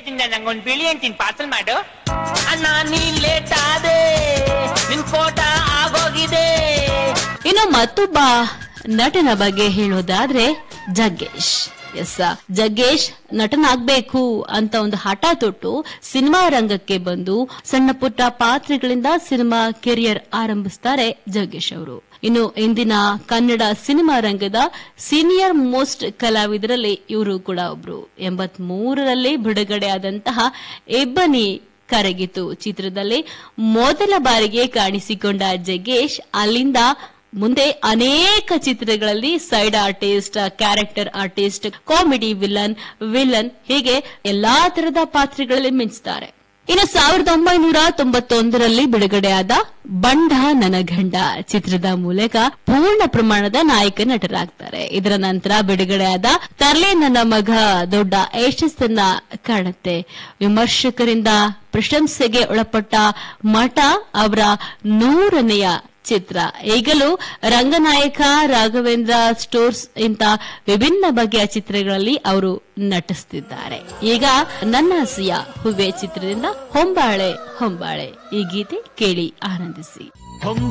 ಇಂಡಿಯಾದಿಂದ ನಂಗೊಂದ್ ಬಿಳಿ ಅಂಟಿನ ಪಾರ್ಸಲ್ ಮಾಡು ಅಣ್ಣ ನೀ ಲೇಟ್ ಆದೆ ನಿನ್ ಕೋಟ ಆಗೋಗಿದೆ ಇನ್ನು ಮತ್ತೊಬ್ಬ ನಟನ ಬಗ್ಗೆ ಹೇಳೋದಾದ್ರೆ ಜಗ್ಗೇಶ್ ಎಸ್ ಜಗ್ಗೇಶ್ ನಟನಾಗ್ಬೇಕು ಅಂತ ಒಂದು ಹಠ ತೊಟ್ಟು ಸಿನಿಮಾ ರಂಗಕ್ಕೆ ಬಂದು ಸಣ್ಣ ಪುಟ್ಟ ಪಾತ್ರಗಳಿಂದ ಸಿನಿಮಾ ಕೆರಿಯರ್ ಆರಂಭಿಸ್ತಾರೆ ಜಗ್ಗೇಶ್ ಅವರು ಇನ್ನು ಇಂದಿನ ಕನ್ನಡ ಸಿನಿಮಾ ರಂಗದ ಸೀನಿಯರ್ ಮೋಸ್ಟ್ ಕಲಾವಿದರಲ್ಲಿ ಇವರು ಕೂಡ ಒಬ್ರು ಎಂಬತ್ ಮೂರರಲ್ಲಿ ಬಿಡುಗಡೆಯಾದಂತಹ ಎಬ್ಬನಿ ಕರಗಿತು ಚಿತ್ರದಲ್ಲಿ ಮೊದಲ ಬಾರಿಗೆ ಕಾಣಿಸಿಕೊಂಡ ಜಗ್ಗೇಶ್ ಅಲ್ಲಿಂದ ಮುಂದೆ ಅನೇಕ ಚಿತ್ರಗಳಲ್ಲಿ side artist character artist comedy villain villain ಹೀಗೆ ಎಲ್ಲಾ ತರದ ಪಾತ್ರಗಳಲ್ಲಿ ಮಿಂಚ್ತಾರೆ ಇನ್ನು ಸಾವಿರದ ಒಂಬೈನೂರ ತೊಂಬತ್ತೊಂದರಲ್ಲಿ ಬಿಡುಗಡೆಯಾದ ಬಂಡ ನನ್ನ ಗಂಡ ಚಿತ್ರದ ಮೂಲಕ ಪೂರ್ಣ ಪ್ರಮಾಣದ ನಾಯಕ ನಟರಾಗ್ತಾರೆ ಇದರ ನಂತರ ಬಿಡುಗಡೆಯಾದ ತರ್ಲೆ ನನ್ನ ಮಗ ದೊಡ್ಡ ಯಶಸ್ಸನ್ನ ಕಾಣುತ್ತೆ ವಿಮರ್ಶಕರಿಂದ ಪ್ರಶಂಸೆಗೆ ಒಳಪಟ್ಟ ಮಠ ಅವರ ನೂರನೆಯ ಚಿತ್ರ ಈಗಲೂ ರಂಗನಾಯಕ ರಾಘವೇಂದ್ರ ಸ್ಟೋರ್ಸ್ ಇಂತ ವಿಭಿನ್ನ ಬಗೆಯ ಚಿತ್ರಗಳಲ್ಲಿ ಅವರು ನಟಿಸುತ್ತಿದ್ದಾರೆ ಈಗ ನನ್ನ ಹಸಿಯ ಹೂವೆ ಚಿತ್ರದಿಂದ ಹೊಂಬಾಳೆ ಹೊಂಬಾಳೆ ಈ ಗೀತೆ ಕೇಳಿ ಆನಂದಿಸಿ ಹೊಂಬ